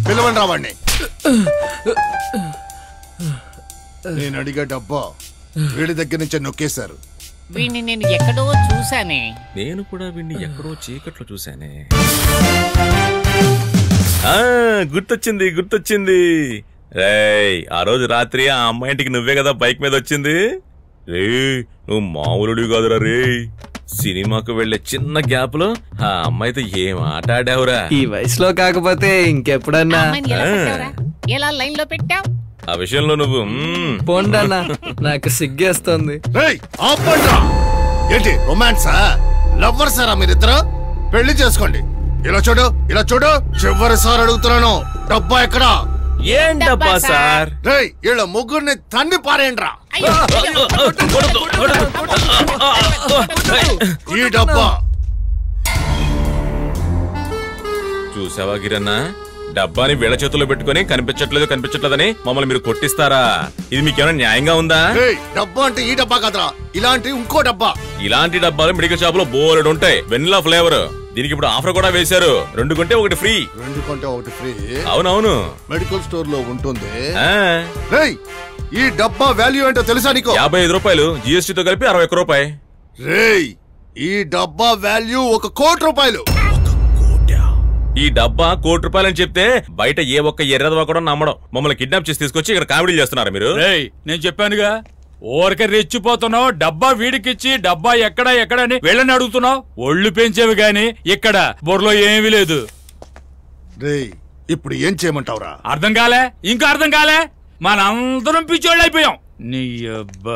పిలవండి రావాడిని నేను అడిగే డబ్బా వీడి దగ్గర నుంచే నొక్కేశారు వీడిని నేను ఎక్కడో చూసానే నేను కూడా వీడిని ఎక్కడో చీకట్లో చూశానే ఆ, గుర్తొచ్చింది గుర్తొచ్చింది రేయ్ ఆ రోజు రాత్రి ఆ అమ్మాయి ఇంటికి నువ్వే కదా బైక్ మీద వచ్చింది రే నువ్వు మామూలుడు కాదురా రే సినిమాకు వెళ్లే చిన్న గ్యాప్ లో ఆ అమ్మాయితో ఏం ఆట ఆడావురా ఈ వయసులో కాకపోతే ఇంకెప్పుడన్నా అమ్మాయిని ఎలా పెట్టావురా? ఎలా లైన్ లో పెట్టావు ఆ విషయంలో నువ్వు మ్మ్, పోండన్నా నాకు సిగ్గేస్తుంది రేయ్ ఆపండ్రా ఏంటి రొమాన్సా లవ్వర్సారా మీరిద్దరు పెళ్లి చేసుకోండి ఇలా చూడు ఇలా చూడు చివరిసారి అడుగుతున్నాను డబ్బా ఎక్కడా ఏం డబ్బా సార్ రేయ్ వీళ్ళ ముగ్గురిని తన్ని పారేయండ్రా అయ్యో, అయ్యో. ఈ డబ్బా చూసావా గిరన్న డబ్బాని వీళ్ళ చేతుల్లో పెట్టుకొని కనిపించట్లేదు కనిపించట్లేదని మమ్మల్ని మీరు కొట్టిస్తారా ఇది మీకేమైనా న్యాయంగా ఉందా రేయ్ డబ్బా అంటే ఈ డబ్బా కదరా ఇలాంటి ఇంకో డబ్బా ఇలాంటి డబ్బాలు మెడికల్ షాప్ లో బోలెడు ఉంటాయి వెనిలా ఫ్లేవర్ దీనికి ఇప్పుడు ఆఫర్ కూడా వేశారు రెండు కొంటే ఒకటి ఫ్రీ రెండు కొంటే ఒకటి ఫ్రీ అవునవును మెడికల్ స్టోర్ లో ఉంటుంది ఆ, రేయ్ ఈ డబ్బా వాల్యూ ఏంటో తెలుసా నీకు యాభై ఐదు రూపాయలు GST తో కలిపి అరవై ఒక్క రూపాయి రేయ్ ఈ డబ్బా వాల్యూ ఒక కోటి రూపాయలు ఈ డబ్బా కోటి రూపాయలు అని చెప్తే బయట ఏ ఒక్క ఎర్రదవా కూడా నమ్మడం మమ్మల్ని కిడ్నాప్ చేసి తీసుకొచ్చి ఇక్కడ కామెడీ చేస్తున్నారు మీరు రేయ్ నేను చెప్పానుగా ఊరికే రెచ్చిపోతున్నావు డబ్బా వీడికిచ్చి డబ్బా ఎక్కడ ఎక్కడ అని వెళ్ళని అడుగుతున్నావు ఒళ్ళు పెంచేవి గాని ఇక్కడ బుర్రలో ఏమీ లేదు రేయ్ ఇప్పుడు ఏం చేయమంటావురా అర్థం కాలే ఇంకా అర్థం కాలే మనందరం పిచ్చోళ్ళు అయిపోయాం నీ అబ్బా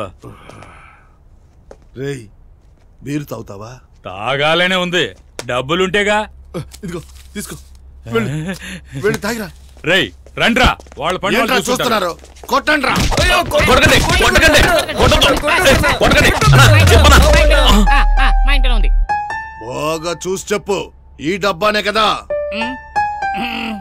రేయ్ బీరు తాగుతావా తాగాలనే ఉంది డబ్బులుంటేగా ఇదిగో తీసుకో వెళ్ళి వెళ్ళి తాగిరా రేయ్ రండ్రా వాళ్ళ పని వాళ్ళు ఏంట్రా చూసుకుంటారు. చూస్తున్నారు కొట్టండి రా కొట్టకండి కొట్టకండి కొట్టొద్దు. ఏయ్, కొట్టకండి అన్నా, చెప్పనా ఆ, ఆ, మా ఇంట్లో ఉంది బాగా చూసి చెప్పు ఈ డబ్బానే కదా ఉమ్, ఉమ్.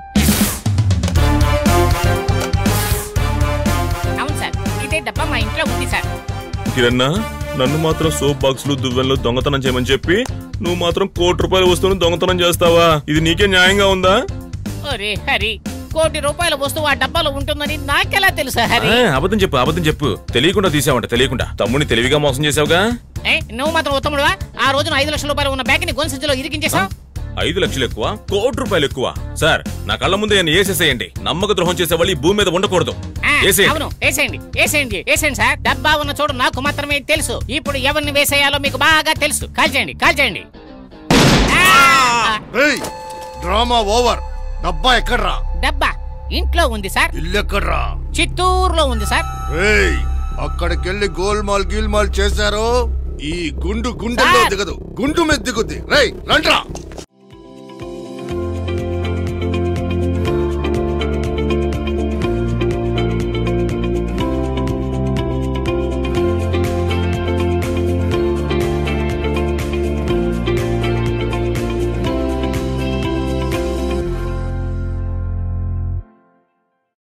అవును సార్ ఇదే డబ్బా మా ఇంట్లో ఉంది సార్ కిరణ్ నన్ను మాత్రం సోప్ బాక్సులు దువ్వెనలు దొంగతనం చేయమని చెప్పి నువ్వు మాత్రం కోటి రూపాయల వస్తువును దొంగతనం చేస్తావా ఇది నీకే న్యాయంగా ఉందా ఒరే హరి కోటి రూపాయల వస్తువు ఆ డబ్బాలో ఉంటుందని నాకెలా తెలుసా హరి ఆ, అబద్ధం చెప్పు అబద్ధం చెప్పు తెలియకుండా తీసావంట తెలియకుండా తమ్ముని తెలివిగా మోసం చేసావుగా ఏ, నువ్వు మాత్రం ఉత్తముడువా ఆ రోజున ఐదు లక్షల రూపాయలు ఉన్న బ్యాగ్ ని గొంసంచిలో ఇరికించేశావు ఐదు లక్షలు ఎక్కువ కోటి రూపాయలు ఎక్కువ సార్ నా కళ్ళ ముందే ఆయన వేసేసేయండి నమ్మక ద్రోహం చేసే వాళ్ళు ఈ భూమి మీద ఉండకూడదు ఆ, వేసేయండి అవును వేసేయండి వేసేయండి వేసేయండి సార్ డబ్బా ఉన్న చోటు నాకు మాత్రమే తెలుసు ఇప్పుడు ఎవరిని వేసేయాలో మీకు బాగా తెలుసు కాల్చేయండి కాల్చేయండి ఆ! రేయ్ డ్రామా ఓవర్ డబ్బా ఎక్కడ్రా డబ్బా ఇంట్లో ఉంది సార్ ఇల్లు ఎక్కడ్రా చిత్తూరులో ఉంది సార్ రేయ్ అక్కడికెళ్ళి గోల్మాల్ గీల్మాల్ చేశారు ఈ గుండు గుండెల్లో సార్. దిగదు గుండు మీద దిగుద్ది రేయ్ రండ్రా